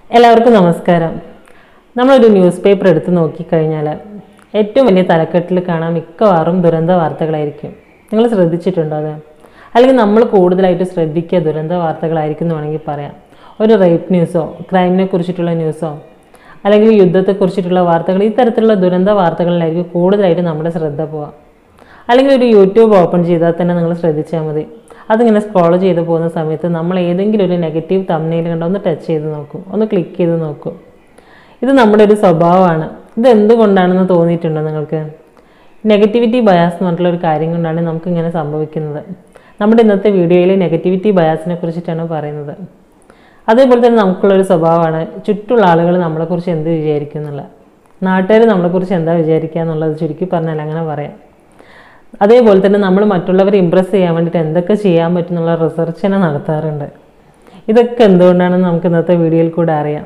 എല്ലാവർക്കും നമസ്കാരം നമ്മളൊരു ന്യൂസ് പേപ്പർ എടുത്ത് നോക്കിക്കഴിഞ്ഞാൽ ഏറ്റവും വലിയ തലക്കെട്ടിൽ കാണാൻ മിക്കവാറും ദുരന്ത വാർത്തകളായിരിക്കും നിങ്ങൾ ശ്രദ്ധിച്ചിട്ടുണ്ടോ അത് അല്ലെങ്കിൽ നമ്മൾ കൂടുതലായിട്ട് ശ്രദ്ധിക്കുക ദുരന്ത വാർത്തകളായിരിക്കും എന്ന് വേണമെങ്കിൽ പറയാം ഒരു റേപ്പ് ന്യൂസോ ക്രൈമിനെ കുറിച്ചിട്ടുള്ള ന്യൂസോ അല്ലെങ്കിൽ യുദ്ധത്തെക്കുറിച്ചിട്ടുള്ള വാർത്തകൾ ഇത്തരത്തിലുള്ള ദുരന്ത വാർത്തകളിലായിരിക്കും കൂടുതലായിട്ട് നമ്മുടെ ശ്രദ്ധ പോവുക അല്ലെങ്കിൽ ഒരു യൂട്യൂബ് ഓപ്പൺ ചെയ്താൽ തന്നെ നിങ്ങൾ ശ്രദ്ധിച്ചാൽ മതി അതിങ്ങനെ സ്ക്രോൾ ചെയ്ത് പോകുന്ന സമയത്ത് നമ്മൾ ഏതെങ്കിലും ഒരു നെഗറ്റീവ് തമ്മിൽ കണ്ട ഒന്ന് ടച്ച് ചെയ്ത് നോക്കും ഒന്ന് ക്ലിക്ക് ചെയ്ത് നോക്കും ഇത് നമ്മുടെ ഒരു സ്വഭാവമാണ് ഇത് എന്തുകൊണ്ടാണെന്ന് തോന്നിയിട്ടുണ്ടോ നിങ്ങൾക്ക് നെഗറ്റിവിറ്റി ബയാസ് എന്ന് പറഞ്ഞിട്ടുള്ള ഒരു കാര്യം കൊണ്ടാണ് നമുക്ക് ഇങ്ങനെ സംഭവിക്കുന്നത് നമ്മുടെ ഇന്നത്തെ വീഡിയോയിൽ നെഗറ്റിവിറ്റി ബയാസിനെ കുറിച്ചിട്ടാണ് പറയുന്നത് അതേപോലെ തന്നെ നമുക്കുള്ളൊരു സ്വഭാവമാണ് ചുറ്റുള്ള ആളുകൾ നമ്മളെക്കുറിച്ച് എന്ത് വിചാരിക്കും എന്നുള്ളത് നാട്ടുകാർ നമ്മളെക്കുറിച്ച് എന്താ വിചാരിക്കുക എന്നുള്ളത് ചുരുക്കി പറഞ്ഞാൽ അങ്ങനെ പറയാം അതേപോലെ തന്നെ നമ്മൾ മറ്റുള്ളവരെ ഇമ്പ്രസ് ചെയ്യാൻ വേണ്ടിയിട്ട് എന്തൊക്കെ ചെയ്യാൻ പറ്റും എന്നുള്ള റിസർച്ച് തന്നെ നടത്താറുണ്ട് ഇതൊക്കെ എന്തുകൊണ്ടാണെന്ന് നമുക്ക് ഇന്നത്തെ വീഡിയോയിൽ കൂടെ അറിയാം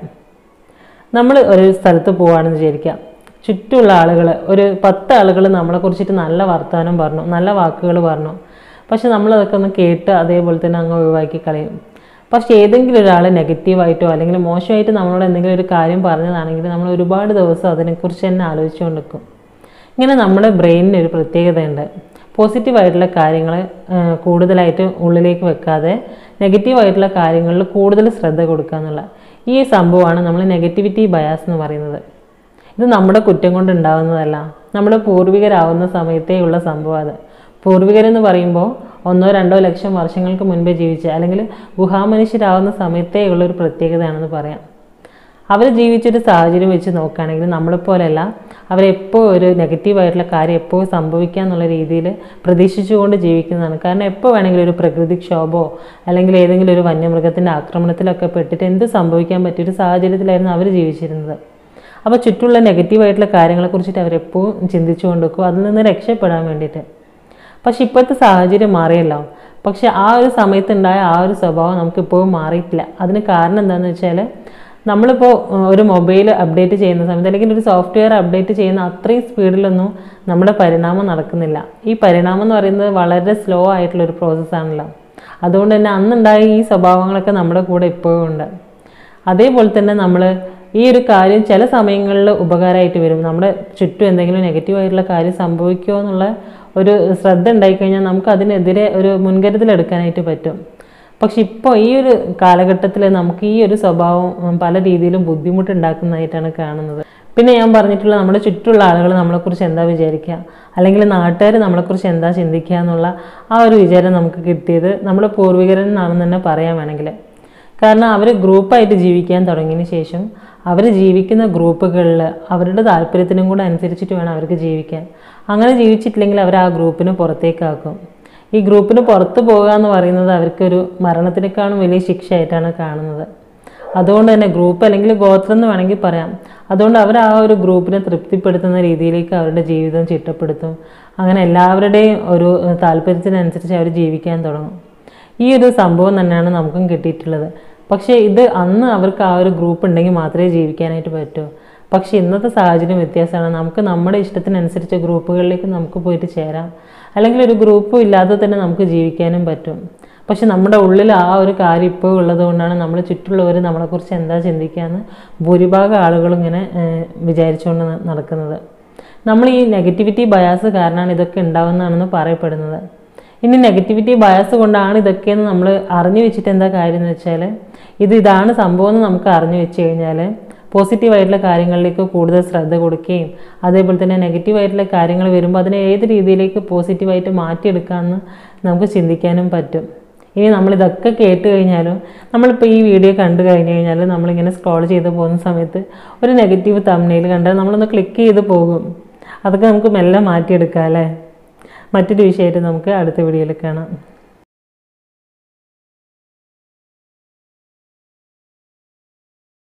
നമ്മൾ ഒരു സ്ഥലത്ത് പോവുകയാണെന്ന് വിചാരിക്കാം ചുറ്റുമുള്ള ആളുകൾ ഒരു പത്ത് ആളുകൾ നമ്മളെ കുറിച്ചിട്ട് നല്ല വർത്തമാനം പറഞ്ഞു നല്ല വാക്കുകൾ പറഞ്ഞു പക്ഷെ നമ്മളതൊക്കെ ഒന്ന് കേട്ട് അതേപോലെ തന്നെ അങ്ങ് ഒഴിവാക്കി കളയും പക്ഷേ ഏതെങ്കിലും ഒരാൾ നെഗറ്റീവായിട്ടോ അല്ലെങ്കിൽ മോശമായിട്ട് നമ്മളോട് എന്തെങ്കിലും ഒരു കാര്യം പറഞ്ഞതാണെങ്കിൽ നമ്മൾ ഒരുപാട് ദിവസം അതിനെക്കുറിച്ച് തന്നെ ആലോചിച്ചുകൊണ്ട് നിൽക്കും ഇങ്ങനെ നമ്മുടെ ബ്രെയിനിന് ഒരു പ്രത്യേകതയുണ്ട് പോസിറ്റീവായിട്ടുള്ള കാര്യങ്ങൾ കൂടുതലായിട്ട് ഉള്ളിലേക്ക് വെക്കാതെ നെഗറ്റീവായിട്ടുള്ള കാര്യങ്ങളിൽ കൂടുതൽ ശ്രദ്ധ കൊടുക്കുക എന്നുള്ള ഈ സംഭവമാണ് നമ്മൾ നെഗറ്റിവിറ്റി ബയാസ് എന്ന് പറയുന്നത് ഇത് നമ്മുടെ കുറ്റം കൊണ്ട് ഉണ്ടാവുന്നതല്ല നമ്മുടെ പൂർവികരാവുന്ന സമയത്തേ ഉള്ള സംഭവം അത് പൂർവികരെന്ന് പറയുമ്പോൾ ഒന്നോ രണ്ടോ ലക്ഷം വർഷങ്ങൾക്ക് മുൻപേ ജീവിച്ച അല്ലെങ്കിൽ ഗുഹാമനുഷ്യരാവുന്ന സമയത്തേ ഉള്ള ഒരു പ്രത്യേകതയാണെന്ന് പറയാം അവർ ജീവിച്ചൊരു സാഹചര്യം വെച്ച് നോക്കുകയാണെങ്കിൽ നമ്മളെപ്പോലെയല്ല അവരെപ്പോൾ ഒരു നെഗറ്റീവായിട്ടുള്ള കാര്യം എപ്പോൾ സംഭവിക്കുക എന്നുള്ള രീതിയിൽ പ്രതീക്ഷിച്ചുകൊണ്ട് ജീവിക്കുന്നതാണ് കാരണം എപ്പോൾ വേണമെങ്കിലും ഒരു പ്രകൃതിക്ഷോഭമോ അല്ലെങ്കിൽ ഏതെങ്കിലും ഒരു വന്യമൃഗത്തിൻ്റെ ആക്രമണത്തിലൊക്കെ പെട്ടിട്ട് എന്ത് സംഭവിക്കാൻ പറ്റിയൊരു സാഹചര്യത്തിലായിരുന്നു അവർ ജീവിച്ചിരുന്നത് അപ്പോൾ ചുറ്റുള്ള നെഗറ്റീവായിട്ടുള്ള കാര്യങ്ങളെക്കുറിച്ചിട്ട് അവരെപ്പോഴും ചിന്തിച്ചുകൊണ്ട് വെക്കും അതിൽ നിന്ന് രക്ഷപ്പെടാൻ വേണ്ടിയിട്ട് പക്ഷെ ഇപ്പോഴത്തെ സാഹചര്യം മാറിയല്ലോ പക്ഷെ ആ ഒരു സമയത്തുണ്ടായ ആ ഒരു സ്വഭാവം നമുക്കിപ്പോഴും മാറിയിട്ടില്ല അതിന് കാരണം എന്താണെന്ന് വെച്ചാൽ നമ്മളിപ്പോൾ ഒരു മൊബൈൽ അപ്ഡേറ്റ് ചെയ്യുന്ന സമയത്ത് അല്ലെങ്കിൽ ഒരു സോഫ്റ്റ്വെയർ അപ്ഡേറ്റ് ചെയ്യുന്ന അത്രയും സ്പീഡിലൊന്നും നമ്മുടെ പരിണാമം നടക്കുന്നില്ല ഈ പരിണാമം എന്ന് പറയുന്നത് വളരെ സ്ലോ ആയിട്ടുള്ള ഒരു പ്രോസസ്സാണല്ലോ അതുകൊണ്ട് തന്നെ അന്നുണ്ടായ ഈ സ്വഭാവങ്ങളൊക്കെ നമ്മുടെ കൂടെ ഇപ്പോഴും ഉണ്ട് അതേപോലെ തന്നെ നമ്മൾ ഈ ഒരു കാര്യം ചില സമയങ്ങളിൽ ഉപകാരമായിട്ട് വരും നമ്മുടെ ചുറ്റും എന്തെങ്കിലും നെഗറ്റീവായിട്ടുള്ള കാര്യം സംഭവിക്കുമോ എന്നുള്ള ഒരു ശ്രദ്ധ ഉണ്ടായിക്കഴിഞ്ഞാൽ നമുക്ക് അതിനെതിരെ ഒരു മുൻകരുതൽ എടുക്കാനായിട്ട് പറ്റും പക്ഷെ ഇപ്പോൾ ഈ ഒരു കാലഘട്ടത്തിൽ നമുക്ക് ഈ ഒരു സ്വഭാവം ഉം, പല രീതിയിലും ബുദ്ധിമുട്ടുണ്ടാക്കുന്നതായിട്ടാണ് കാണുന്നത് പിന്നെ ഞാൻ പറഞ്ഞിട്ടുള്ള നമ്മുടെ ചുറ്റുള്ള ആളുകൾ നമ്മളെക്കുറിച്ച് എന്താ വിചാരിക്കുക അല്ലെങ്കിൽ നാട്ടുകാർ നമ്മളെക്കുറിച്ച് എന്താ ചിന്തിക്കുക എന്നുള്ള ആ ഒരു വിചാരം നമുക്ക് കിട്ടിയത് നമ്മുടെ പൂർവികരിൽ നിന്നാണെന്ന് തന്നെ പറയാൻ വേണമെങ്കിൽ കാരണം അവർ ഗ്രൂപ്പായിട്ട് ജീവിക്കാൻ തുടങ്ങിയതിന് ശേഷം അവർ ജീവിക്കുന്ന ഗ്രൂപ്പുകളിൽ അവരുടെ താല്പര്യത്തിനും കൂടെ അനുസരിച്ചിട്ട് വേണം അവർക്ക് ജീവിക്കാൻ അങ്ങനെ ജീവിച്ചിട്ടില്ലെങ്കിൽ അവർ ആ ഗ്രൂപ്പിന് പുറത്തേക്കാക്കും ഈ ഗ്രൂപ്പിന് പുറത്ത് പോകുക എന്ന് പറയുന്നത് അവർക്കൊരു മരണത്തിനേക്കാളും വലിയ ശിക്ഷയായിട്ടാണ് കാണുന്നത് അതുകൊണ്ട് തന്നെ ഗ്രൂപ്പ് അല്ലെങ്കിൽ ഗോത്രം എന്ന് വേണമെങ്കിൽ പറയാം അതുകൊണ്ട് അവർ ആ ഒരു ഗ്രൂപ്പിനെ തൃപ്തിപ്പെടുത്തുന്ന രീതിയിലേക്ക് അവരുടെ ജീവിതം ചിട്ടപ്പെടുത്തും അങ്ങനെ എല്ലാവരുടെയും ഒരു ഏഹ്, താല്പര്യത്തിനനുസരിച്ച് അവർ ജീവിക്കാൻ തുടങ്ങും ഈ ഒരു സംഭവം തന്നെയാണ് നമുക്കും കിട്ടിയിട്ടുള്ളത് പക്ഷേ ഇത് അന്ന് അവർക്ക് ആ ഒരു ഗ്രൂപ്പ് ഉണ്ടെങ്കിൽ മാത്രമേ ജീവിക്കാനായിട്ട് പറ്റൂ പക്ഷേ ഇന്നത്തെ സാഹചര്യം വ്യത്യാസമാണ് നമുക്ക് നമ്മുടെ ഇഷ്ടത്തിനനുസരിച്ച് ഗ്രൂപ്പുകളിലേക്ക് നമുക്ക് പോയിട്ട് ചേരാം അല്ലെങ്കിൽ ഒരു ഗ്രൂപ്പും ഇല്ലാതെ തന്നെ നമുക്ക് ജീവിക്കാനും പറ്റും പക്ഷെ നമ്മുടെ ഉള്ളിൽ ആ ഒരു കാര്യം ഇപ്പോൾ ഉള്ളത് കൊണ്ടാണ് നമ്മൾ ചുറ്റുള്ളവർ നമ്മളെക്കുറിച്ച് എന്താ ചിന്തിക്കാന്ന് ഭൂരിഭാഗം ആളുകളും ഇങ്ങനെ ഏഹ്, വിചാരിച്ചുകൊണ്ട് ന- നടക്കുന്നത് നമ്മൾ ഈ നെഗറ്റിവിറ്റി ബയാസ് കാരണമാണ് ഇതൊക്കെ ഉണ്ടാവുന്നതാണെന്ന് പറയപ്പെടുന്നത് ഇനി നെഗറ്റിവിറ്റി ബയാസ് കൊണ്ടാണ് ഇതൊക്കെയെന്ന് നമ്മൾ അറിഞ്ഞു വെച്ചിട്ട് എന്താ കാര്യം എന്ന് വെച്ചാൽ ഇത് ഇതാണ് സംഭവം എന്ന് നമുക്ക് അറിഞ്ഞു വെച്ച് കഴിഞ്ഞാൽ പോസിറ്റീവായിട്ടുള്ള കാര്യങ്ങളിലേക്ക് കൂടുതൽ ശ്രദ്ധ കൊടുക്കുകയും അതേപോലെ തന്നെ നെഗറ്റീവായിട്ടുള്ള കാര്യങ്ങൾ വരുമ്പോൾ അതിനെ ഏത് രീതിയിലേക്ക് പോസിറ്റീവായിട്ട് മാറ്റിയെടുക്കാമെന്ന് നമുക്ക് ചിന്തിക്കാനും പറ്റും ഇനി നമ്മളിതൊക്കെ കേട്ട് കഴിഞ്ഞാലും നമ്മളിപ്പോൾ ഈ വീഡിയോ കണ്ടു കഴിഞ്ഞ് കഴിഞ്ഞാൽ നമ്മളിങ്ങനെ സ്ക്രോൾ ചെയ്ത് പോകുന്ന സമയത്ത് ഒരു നെഗറ്റീവ് തമ്മിൽ കണ്ടാൽ നമ്മളൊന്ന് ക്ലിക്ക് ചെയ്ത് പോകും അതൊക്കെ നമുക്ക് മെല്ലെ മാറ്റിയെടുക്കാം അല്ലേ മറ്റൊരു വിഷയമായിട്ട് നമുക്ക് അടുത്ത വീഡിയോയിൽ കാണാം